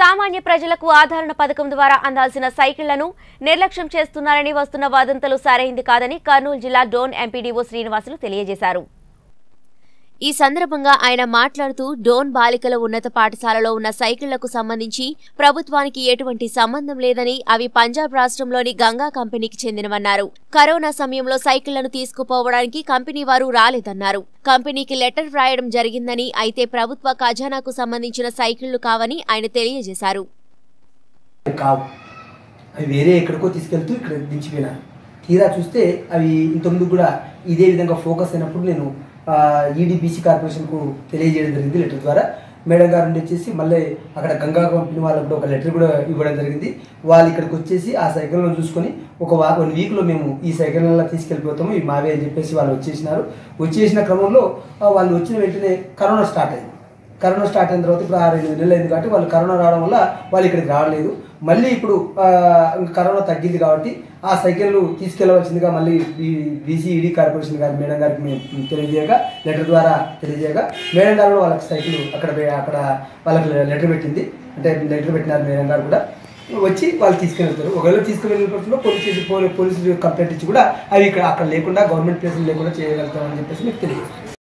సామాన్య ప్రజలకు ఆదరణ పథకం ద్వారా అందాల్సిన సైకిళ్లను నిర్లక్ష్యం చేస్తున్నారని వస్తున్న వదంతులు సరైంది కాదని కర్నూలు జిల్లా డోన్ ఎంపీడీఓ శ్రీనివాసులు తెలియజేశారు ఈ సందర్భంగా ఆయన మాట్లాడుతూ డోన్ బాలికల ఉన్నత పాఠశాలలో ఉన్న సైకిళ్లకు సంబంధించి ప్రభుత్వానికి ఎటువంటి సంబంధం లేదని అవి పంజాబ్ రాష్ట్రంలోని గంగా కంపెనీకి చెందినవన్నారు కరోనా సమయంలో సైకిళ్లను తీసుకుపోవడానికి కంపెనీ వారు రాలేదన్నారు కంపెనీకి లెటర్ వ్రాయడం జరిగిందని అయితే ప్రభుత్వ ఖజానాకు సంబంధించిన సైకిళ్లు కావని ఆయన తెలియజేశారు కావు అవి వేరే ఎక్కడికో తీసుకెళ్తూ ఇక్కడ దించిపోయినారు తీరా చూస్తే అవి ఇంతకుముందు కూడా ఇదే విధంగా ఫోకస్ అయినప్పుడు నేను ఈడీబీసీ కార్పొరేషన్కు తెలియజేయడం జరిగింది లెటర్ ద్వారా మేడం గారు నుండి వచ్చేసి మళ్ళీ అక్కడ గంగా కంపెనీ వాళ్ళకు కూడా ఒక లెటర్ కూడా ఇవ్వడం జరిగింది వాళ్ళు ఇక్కడికి వచ్చేసి ఆ సైకిల్ను చూసుకొని ఒక వా వన్ వీక్లో మేము ఈ సైకిళ్ళ తీసుకెళ్ళిపోతాము ఇవి మావే అని చెప్పేసి వాళ్ళు వచ్చేసినారు వచ్చేసిన క్రమంలో ఆ, వాళ్ళు వచ్చిన వెంటనే కరోనా స్టార్ట్ అయింది కరోనా స్టార్ట్ అయిన తర్వాత ఇప్పుడు ఆరు ఎనిమిది నెలలు అయింది కాబట్టి వాళ్ళు కరోనా రావడం వల్ల వాళ్ళు ఇక్కడికి రావలేదు మళ్ళీ ఇప్పుడు ఆ, ఇంకా కరోనా తగ్గింది కాబట్టి ఆ సైకిళ్ళు తీసుకెళ్లవలసిందిగా మళ్ళీ ఈ బీసీఈడి కార్పొరేషన్ గారి మేడం గారికి మేము తెలియజేయగా లెటర్ ద్వారా తెలియజేయగా మేడం గారు కూడా వాళ్ళకి సైకిల్ అక్కడ పె- అక్కడ వాళ్ళకి లెటర్ పెట్టింది అంటే లెటర్ పెట్టినారు మేడం గారు కూడా వచ్చి వాళ్ళు తీసుకెళ్తారు ఒకవేళ తీసుకువెళ్ళిన పక్షంలో పోలీస్ స్టేషన్ పోలీసులు కంప్లైంట్ ఇచ్చి కూడా అవి ఇక్కడ అక్కడ లేకుండా గవర్నమెంట్ ప్లేసులు లేకుండా చేయగలుగుతామని చెప్పేసి మీకు తెలియజేస్తాం